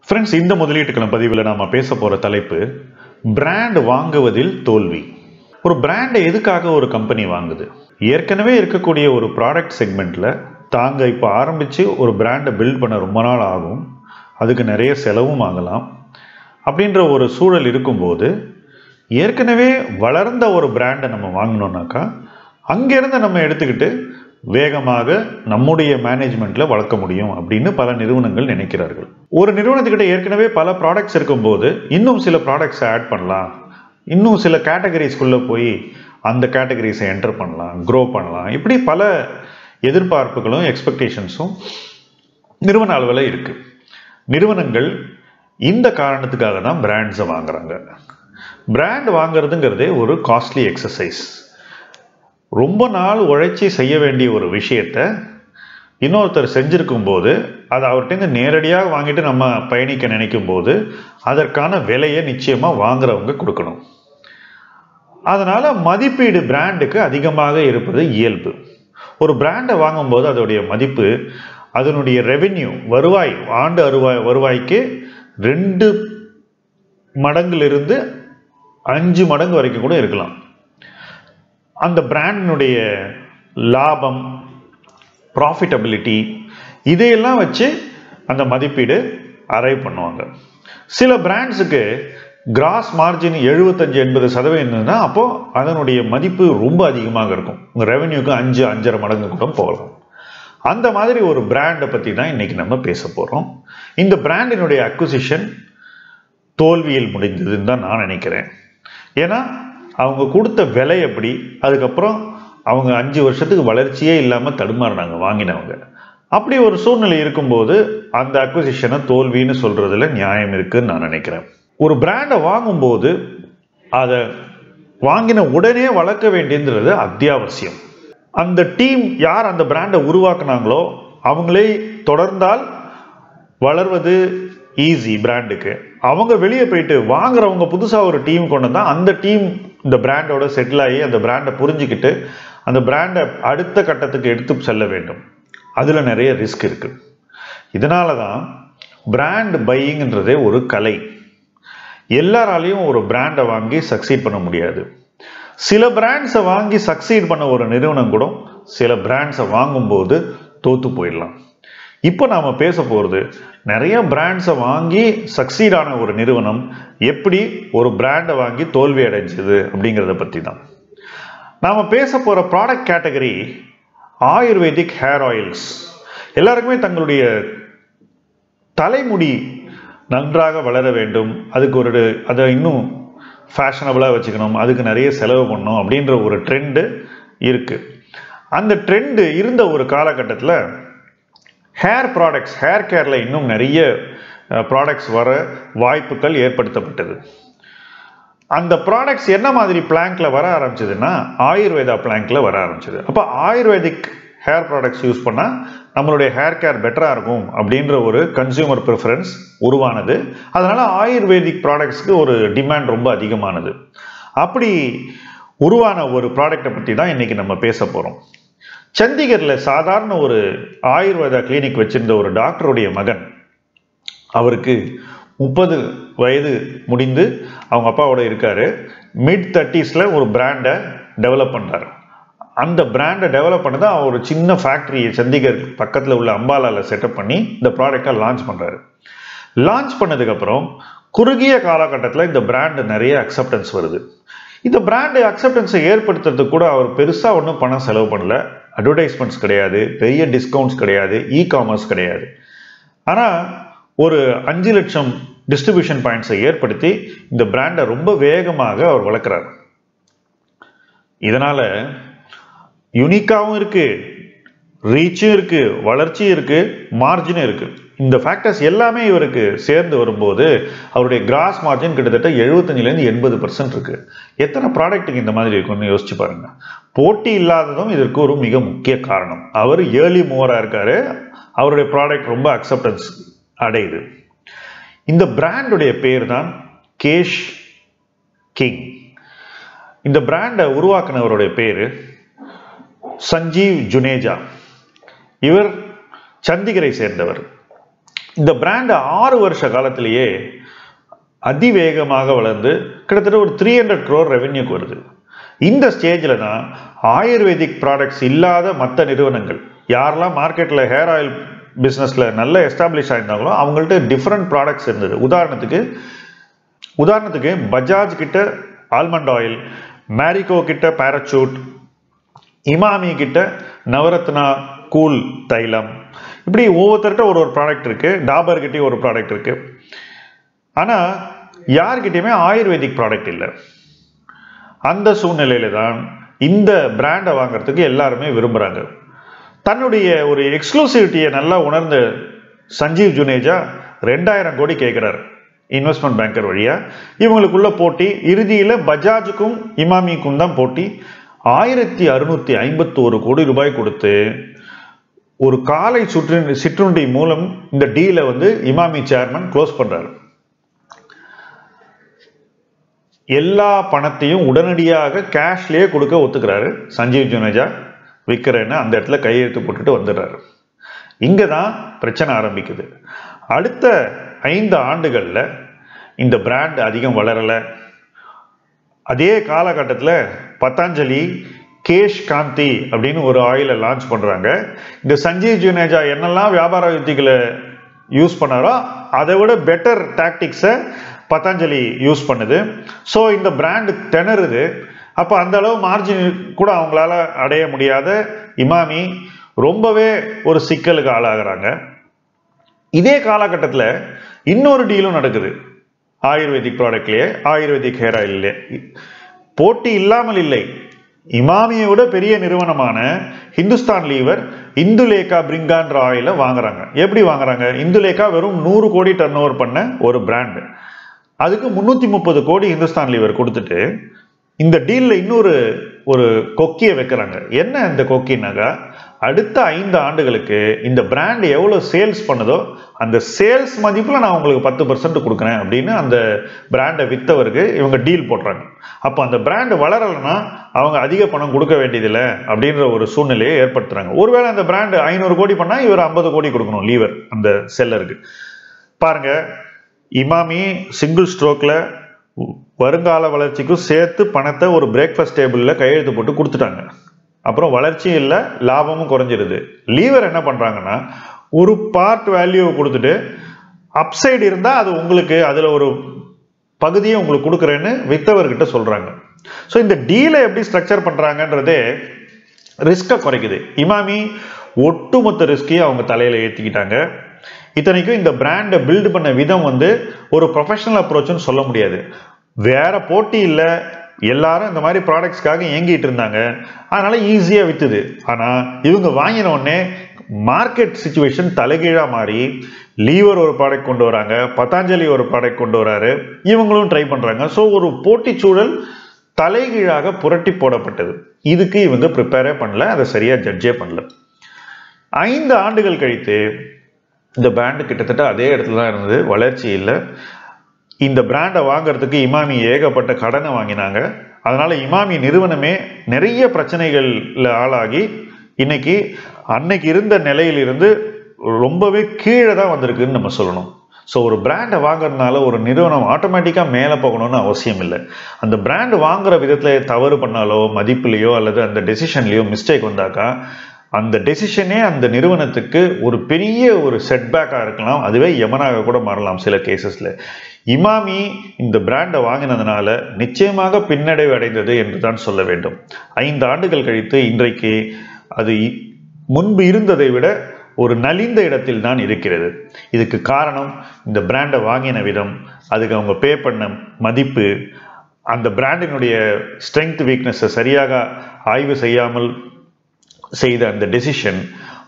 friends இந்த முதலீட்டுக்களம் பதிவில் நாம பேச போற தலைப்பு பிராண்ட் வாங்குவதில் தோல்வி ஒரு பிராண்டை எதுக்காக ஒரு கம்பெனி வாங்குது ஏற்கனவே இருக்கக்கூடிய ஒரு ப்ராடக்ட் செக்மெண்ட்ல தாங்க இப்போ ஆரம்பிச்சு ஒரு பிராண்டை பில்ட் பண்ண ரொம்ப நாள் ஆகும் அதுக்கு நிறைய செலவும் ஆகலாம் அப்படின்ற ஒரு சூழல் இருக்கும்போது ஏற்கனவே வளர்ந்த ஒரு பிராண்டை நம்ம வாங்கினோம்னாக்கா அங்கேருந்து நம்ம எடுத்துக்கிட்டு வேகமாக நம்முடைய மேனேஜ்மெண்ட்ல வளர்க்க முடியும் அப்படின்னு பல நிறுவனங்கள் நினைக்கிறார்கள் ஒரு நிறுவனத்துக்கிட்ட ஏற்கனவே பல ப்ராடக்ட்ஸ் இருக்கும்போது இன்னும் சில ப்ராடக்ட்ஸ் ஆட் பண்ணலாம் இன்னும் சில கேட்டகரிஸ்குள்ள போய் அந்த கேட்டகரிஸை என்டர் பண்ணலாம் க்ரோ பண்ணலாம் இப்படி பல எதிர்பார்ப்புகளும் எக்ஸ்பெக்டேஷன்ஸும் நிறுவன அளவில் இருக்கு நிறுவனங்கள் இந்த காரணத்துக்காக தான் பிராண்ட்ஸை வாங்குறாங்க பிராண்ட் வாங்குறதுங்கிறதே ஒரு காஸ்ட்லி எக்ஸசைஸ் ரொம்ப நாள் உழைச்சி செய்ய வேண்டிய ஒரு விஷயத்த இன்னொருத்தர் செஞ்சிருக்கும் போது அதை அவர்கிட்ட நேரடியாக வாங்கிட்டு நம்ம பயணிக்க நினைக்கும் போது அதற்கான விலையை நிச்சயமா வாங்குறவங்க கொடுக்கணும் அதனால மதிப்பீடு பிராண்டுக்கு அதிகமாக இருப்பது இயல்பு ஒரு பிராண்டை வாங்கும்போது அதோடைய மதிப்பு அதனுடைய ரெவென்யூ வருவாய் ஆண்டு அருவாய் வருவாய்க்கு ரெண்டு மடங்கிலிருந்து அஞ்சு மடங்கு வரைக்கும் கூட இருக்கலாம் அந்த பிராண்டினுடைய லாபம் ப்ராஃபிட்டபிலிட்டி இதையெல்லாம் வச்சு அந்த மதிப்பீடு அரைவ் பண்ணுவாங்க சில பிராண்ட்ஸுக்கு கிராஸ் மார்ஜின் எழுபத்தஞ்சு எண்பது சதவீதம் தான் அப்போ அதனுடைய மதிப்பு ரொம்ப அதிகமாக இருக்கும் உங்கள் ரெவென்யூக்கு அஞ்சு அஞ்சரை மடங்கு கூட போகலாம் அந்த மாதிரி ஒரு பிராண்டை பற்றி தான் இன்னைக்கு நம்ம பேச போகிறோம் இந்த பிராண்டினுடைய அக்விசிஷன் தோல்வியில் முடிந்ததுன்னு தான் நான் நினைக்கிறேன் ஏன்னா அவங்க கொடுத்த விலை எப்படி அதுக்கப்புறம் அவங்க அஞ்சு வருஷத்துக்கு வளர்ச்சியே இல்லாமல் தடுமாறினாங்க வாங்கினவங்க அப்படி ஒரு சூழ்நிலை இருக்கும்போது அந்த அக்விசிஷனை தோல்வின்னு சொல்றதுல நியாயம் இருக்குன்னு நான் நினைக்கிறேன் ஒரு பிராண்டை வாங்கும்போது அதை வாங்கின உடனே வளர்க்க வேண்டியது அத்தியாவசியம் அந்த டீம் யார் அந்த பிராண்டை உருவாக்குனாங்களோ அவங்களே தொடர்ந்தால் வளர்வது ஈஸி பிராண்டுக்கு அவங்க வெளியே போயிட்டு வாங்குறவங்க புதுசாக ஒரு டீம் கொண்டு வந்தால் அந்த டீம் இந்த பிராண்டோட செட்டில் ஆகி அந்த பிராண்டை புரிஞ்சுக்கிட்டு அந்த பிராண்டை அடுத்த கட்டத்துக்கு எடுத்து செல்ல வேண்டும் அதில் நிறைய ரிஸ்க் இருக்கு இதனால தான் பிராண்ட் பையிங்ன்றதே ஒரு கலை எல்லாராலையும் ஒரு பிராண்டை வாங்கி சக்சீட் பண்ண முடியாது சில பிராண்ட்ஸை வாங்கி சக்சீட் பண்ண ஒரு நிறுவனம் கூட சில பிராண்ட்ஸை வாங்கும்போது தோத்து போயிடலாம் இப்போ நாம பேச போகிறது நிறைய பிராண்ட்ஸை வாங்கி சக்சீட் ஆன ஒரு நிறுவனம் எப்படி ஒரு பிராண்டை வாங்கி தோல்வி அடைஞ்சது அப்படிங்கிறத பற்றி தான் நாம் பேச போகிற product category ayurvedic hair oils எல்லாருக்குமே தங்களுடைய தலைமுடி நன்றாக வளர வேண்டும் அதுக்கு ஒரு அதை இன்னும் ஃபேஷனபிளாக வச்சுக்கணும் அதுக்கு நிறைய செலவு பண்ணணும் அப்படின்ற ஒரு ட்ரெண்டு இருக்குது அந்த ட்ரெண்டு இருந்த ஒரு காலகட்டத்தில் ஹேர் ப்ராடக்ட்ஸ் ஹேர் கேரில் இன்னும் நிறைய ப்ராடக்ட்ஸ் வர வாய்ப்புகள் ஏற்படுத்தப்பட்டது அந்த ப்ராடக்ட்ஸ் என்ன மாதிரி பிளாங்க்ல வர ஆரம்பிச்சதுன்னா ஆயுர்வேதா பிளாங்க்ல வர ஆரம்பிச்சது அப்போ ஆயுர்வேதிக் ஹேர் ப்ராடக்ட்ஸ் யூஸ் பண்ணால் நம்மளுடைய ஹேர் கேர் பெட்டராக இருக்கும் அப்படின்ற ஒரு கன்சியூமர் ப்ரிஃபரன்ஸ் உருவானது அதனால ஆயுர்வேதிக் ப்ராடக்ட்ஸ்க்கு ஒரு டிமாண்ட் ரொம்ப அதிகமானது அப்படி உருவான ஒரு ப்ராடக்டை பற்றி தான் இன்னைக்கு நம்ம பேச போகிறோம் சண்டிகரில் சாதாரண ஒரு ஆயுர்வேதா கிளினிக் வச்சிருந்த ஒரு டாக்டருடைய மகன் அவருக்கு முப்பது வயது முடிந்து அவங்க அப்பாவோட இருக்காரு மிட் தேர்ட்டிஸில் ஒரு பிராண்டை டெவலப் பண்ணுறாரு அந்த பிராண்டை டெவலப் பண்ணதை அவர் ஒரு சின்ன ஃபேக்ட்ரியை சண்டிகர் பக்கத்தில் உள்ள அம்பாலாவில் செட்டப் பண்ணி இந்த ப்ராடக்டை லான்ச் பண்ணுறாரு லான்ச் பண்ணதுக்கப்புறம் குறுகிய காலகட்டத்தில் இந்த பிராண்டு நிறைய அக்செப்டன்ஸ் வருது இந்த பிராண்டு அக்செப்டன்ஸை ஏற்படுத்துறதுக்கு கூட அவர் பெருசாக ஒன்றும் பணம் செலவு பண்ணல அட்வர்டைஸ்மெண்ட்ஸ் கிடையாது பெரிய டிஸ்கவுண்ட்ஸ் கிடையாது இ காமர்ஸ் கிடையாது ஆனால் ஒரு அஞ்சு லட்சம் டிஸ்ட்ரிபியூஷன் பாயிண்ட்ஸை ஏற்படுத்தி இந்த பிராண்டை ரொம்ப வேகமாக அவர் வளர்க்குறார் இதனால யுனிக்காவும் இருக்கு ரீச்சும் இருக்கு வளர்ச்சியும் இருக்கு மார்ஜினும் இருக்கு இந்த ஃபேக்டர்ஸ் எல்லாமே இவருக்கு சேர்ந்து வரும்போது அவருடைய கிராஸ் மார்ஜின் கிட்டத்தட்ட எழுபத்தஞ்சிலேருந்து எண்பது பர்சன்ட் இருக்கு எத்தனை ப்ராடக்ட்டுக்கு இந்த மாதிரி இருக்கும்னு யோசிச்சு பாருங்க போட்டி இல்லாததும் இதற்கு ஒரு மிக முக்கிய காரணம் அவர் ஏர்லி மூவராக இருக்காரு அவருடைய ப்ராடக்ட் ரொம்ப அக்செப்டன்ஸ் அடையுது இந்த பிராண்டுடைய பேர் தான் கேஷ் கிங் இந்த பிராண்டை உருவாக்குனவருடைய பேர் சஞ்சீவ் ஜுனேஜா இவர் சண்டிகரை சேர்ந்தவர் இந்த பிராண்ட் ஆறு வருஷ காலத்திலேயே அதிவேகமாக வளர்ந்து கிட்டத்தட்ட ஒரு த்ரீ ஹண்ட்ரட் க்ரோர் ரெவென்யூக்கு வருது இந்த ஸ்டேஜில் தான் ஆயுர்வேதிக் ப்ராடக்ட்ஸ் இல்லாத மற்ற நிறுவனங்கள் யாரெல்லாம் மார்க்கெட்டில் ஹேர் ஆயில் பிஸ்னஸில் நல்ல எஸ்டாப்ளிஷ் ஆயிருந்தாங்களோ அவங்கள்ட்ட டிஃப்ரெண்ட் ப்ராடக்ட்ஸ் இருந்தது உதாரணத்துக்கு உதாரணத்துக்கு பஜாஜ் கிட்ட ஆல்மண்ட் ஆயில் மேரிகோ கிட்ட பேரச்சூட் இமாமி கிட்ட நவரத்னா கூல் தைலம் இப்படி ஒவ்வொருத்தர்கிட்ட ஒரு ஒரு ப்ராடக்ட் இருக்கு டாபர் கிட்டயும் ஒரு ப்ராடக்ட் இருக்கு ஆனா யார்கிட்டயுமே ஆயுர்வேதிக் ப்ராடக்ட் இல்லை அந்த சூழ்நிலையில தான் இந்த பிராண்டை வாங்குறதுக்கு எல்லாருமே விரும்புறாங்க தன்னுடைய ஒரு எக்ஸ்க்ளூசிவிட்டியை நல்லா உணர்ந்த சஞ்சீவ் ஜுனேஜா ரெண்டாயிரம் கோடி கேட்கிறார் இன்வெஸ்ட்மெண்ட் பேங்கர் வழியா இவங்களுக்குள்ள போட்டி இறுதியில பஜாஜுக்கும் இமாமிக்கும் தான் போட்டி ஆயிரத்தி அறுநூத்தி ஐம்பத்தி ஒரு கோடி ரூபாய் கொடுத்து ஒரு காலை சுற்று சிற்றுண்டி மூலம் இந்த டீலை வந்து இமாமி சேர்மன் க்ளோஸ் பண்றாரு எல்லா பணத்தையும் உடனடியாக கேஷ்லயே கொடுக்க ஒத்துக்கிறாரு சஞ்சீவ் ஜுனேஜா விற்கிறேன்னு அந்த இடத்துல கையெழுத்து போட்டுட்டு வந்துடுறாரு இங்க தான் பிரச்சனை ஆரம்பிக்குது அடுத்த ஐந்து ஆண்டுகள்ல இந்த பிராண்ட் அதிகம் வளரல அதே காலகட்டத்தில் பத்தாஞ்சலி கேஷ் காந்தி அப்படின்னு ஒரு ஆயிலை லான்ச் பண்றாங்க இந்த சஞ்சீவ் ஜுனேஜா என்னெல்லாம் வியாபார யுத்திகளை யூஸ் பண்ணாரோ அதை விட பெட்டர் டாக்டிக்ஸை பதஞ்சலி யூஸ் பண்ணுது ஸோ இந்த பிராண்ட் திணறுது அப்போ அந்த அளவு மார்ஜின் கூட அவங்களால அடைய முடியாத இமாமி ரொம்பவே ஒரு சிக்கலுக்கு ஆளாகிறாங்க இதே காலகட்டத்தில் இன்னொரு டீலும் நடக்குது ஆயுர்வேதிக் ப்ராடக்ட்லேயே ஆயுர்வேதிக் ஹேர் ஆயிலே போட்டி இல்லாமல் இல்லை இமாமியை விட பெரிய நிறுவனமான ஹிந்துஸ்தான் லீவர் இந்துலேகா பிரிங்கான்ற ஆயிலை வாங்குறாங்க எப்படி வாங்குறாங்க இந்துலேகா வெறும் நூறு கோடி டர்ன் ஓவர் பண்ண ஒரு பிராண்ட் அதுக்கு முன்னூத்தி முப்பது கோடி ஹிந்துஸ்தான் லீவர் கொடுத்துட்டு இந்த டீல்ல இன்னொரு ஒரு கொக்கியை வைக்கிறாங்க என்ன இந்த கொக்கினாக்கா அடுத்த ஐந்து ஆண்டுகளுக்கு இந்த பிராண்ட் எவ்வளவு சேல்ஸ் பண்ணுதோ அந்த சேல்ஸ் மதிப்புல நான் உங்களுக்கு பத்து பர்சன்ட் கொடுக்குறேன் அப்படின்னு அந்த பிராண்டை வித்தவருக்கு இவங்க டீல் போடுறாங்க அப்போ அந்த பிராண்ட் வளரலைன்னா அவங்க அதிக பணம் கொடுக்க வேண்டியதில்லை அப்படின்ற ஒரு சூழ்நிலையை ஏற்படுத்துறாங்க ஒருவேளை அந்த பிராண்ட் ஐநூறு கோடி பண்ணா இவர் ஐம்பது கோடி கொடுக்கணும் லீவர் அந்த செல்லருக்கு பாருங்க இமாமி சிங்கிள் ஸ்ட்ரோக்ல வருங்கால வளர்ச்சிக்கும் சேர்த்து பணத்தை ஒரு பிரேக்ஃபாஸ்ட் டேபிளில் கையெழுத்து போட்டு கொடுத்துட்டாங்க அப்புறம் வளர்ச்சியும் இல்லை லாபமும் குறைஞ்சிருது லீவர் என்ன பண்றாங்கன்னா ஒரு பார்ட் வேல்யூவை கொடுத்துட்டு அப்சைடு இருந்தால் அது உங்களுக்கு அதில் ஒரு பகுதியை உங்களுக்கு கொடுக்குறேன்னு வித்தவர்கிட்ட சொல்றாங்க ஸோ இந்த டீலை எப்படி ஸ்ட்ரக்சர் பண்றாங்கன்றதே ரிஸ்கை குறைக்குது இமாமி ஒட்டுமொத்த ரிஸ்கையும் அவங்க தலையில ஏற்றிக்கிட்டாங்க இத்தனைக்கும் இந்த பிராண்டை பில்டு பண்ண விதம் வந்து ஒரு ப்ரொஃபஷனல் அப்ரோச்னு சொல்ல முடியாது வேற போட்டி இல்லை எல்லாரும் இந்த மாதிரி ப்ராடக்ட்ஸ்க்காக இயங்கிட்டு இருந்தாங்க அதனால ஈஸியா வித்துது ஆனா இவங்க வாங்கின உடனே மார்க்கெட் சுச்சுவேஷன் தலைகீழா மாறி லீவர் ஒரு ப்ராடக்ட் கொண்டு வராங்க பதாஞ்சலி ஒரு ப்ராடக்ட் கொண்டு வராரு இவங்களும் ட்ரை பண்றாங்க ஸோ ஒரு போட்டி சூழல் தலைகீழாக புரட்டி போடப்பட்டது இதுக்கு இவங்க ப்ரிப்பேரே பண்ணல அதை சரியா ஜட்ஜே பண்ணல ஐந்து ஆண்டுகள் கழித்து இந்த பிராண்டு கிட்டத்தட்ட அதே இடத்துல தான் இருந்தது வளர்ச்சி இல்லை இந்த பிராண்டை வாங்குறதுக்கு இமாமி ஏகப்பட்ட கடனை வாங்கினாங்க அதனால இமாமி நிறுவனமே நிறைய பிரச்சனைகள்ல ஆளாகி இன்னைக்கு அன்னைக்கு இருந்த நிலையிலிருந்து ரொம்பவே கீழே தான் வந்திருக்குன்னு நம்ம சொல்லணும் ஸோ ஒரு பிராண்டை வாங்குறதுனால ஒரு நிறுவனம் ஆட்டோமேட்டிக்காக மேலே போகணும்னு அவசியம் இல்லை அந்த பிராண்ட் வாங்குற விதத்தில் தவறு பண்ணாலோ மதிப்புலையோ அல்லது அந்த டெசிஷன்லையோ மிஸ்டேக் வந்தாக்கா அந்த டெசிஷனே அந்த நிறுவனத்துக்கு ஒரு பெரிய ஒரு செட்பேக்காக இருக்கலாம் அதுவே யமனாக கூட மாறலாம் சில கேசஸில் இமாமி இந்த பிராண்டை வாங்கினதுனால நிச்சயமாக பின்னடைவு அடைந்தது என்று தான் சொல்ல வேண்டும் ஐந்து ஆண்டுகள் கழித்து இன்றைக்கு அது முன்பு இருந்ததை விட ஒரு நலிந்த இடத்தில் தான் இருக்கிறது இதுக்கு காரணம் இந்த பிராண்டை வாங்கின விதம் அதுக்கு அவங்க பே பண்ண மதிப்பு அந்த பிராண்டினுடைய ஸ்ட்ரென்த் வீக்னஸை சரியாக ஆய்வு செய்யாமல் செய்த அந்த டெசிஷன்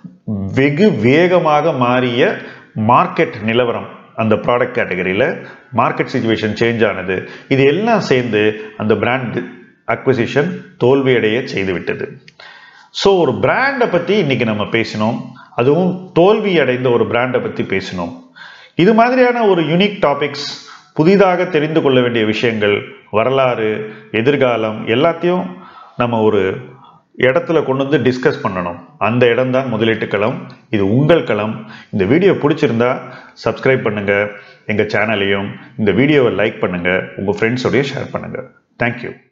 வெகு வேகமாக மாறிய மார்க்கெட் நிலவரம் அந்த ப்ராடக்ட் கேட்டகரியில் மார்க்கெட் சுச்சுவேஷன் சேஞ்ச் ஆனது இது எல்லாம் சேர்ந்து அந்த பிராண்ட் அக்விசிஷன் தோல்வியடைய செய்துவிட்டது ஸோ ஒரு பிராண்டை பற்றி இன்னைக்கு நம்ம பேசினோம் அதுவும் தோல்வி அடைந்த ஒரு பிராண்டை பற்றி பேசினோம் இது மாதிரியான ஒரு யுனிக் டாபிக்ஸ் புதிதாக தெரிந்து கொள்ள வேண்டிய விஷயங்கள் வரலாறு எதிர்காலம் எல்லாத்தையும் நம்ம ஒரு இடத்துல கொண்டு வந்து டிஸ்கஸ் பண்ணணும் அந்த இடம் தான் முதலீட்டு களம் இது உங்கள் களம் இந்த வீடியோ பிடிச்சிருந்தா சப்ஸ்கிரைப் பண்ணுங்க எங்க சேனலையும் இந்த வீடியோவை லைக் பண்ணுங்க உங்க ஃப்ரெண்ட்ஸோடய ஷேர் பண்ணுங்க தேங்க்யூ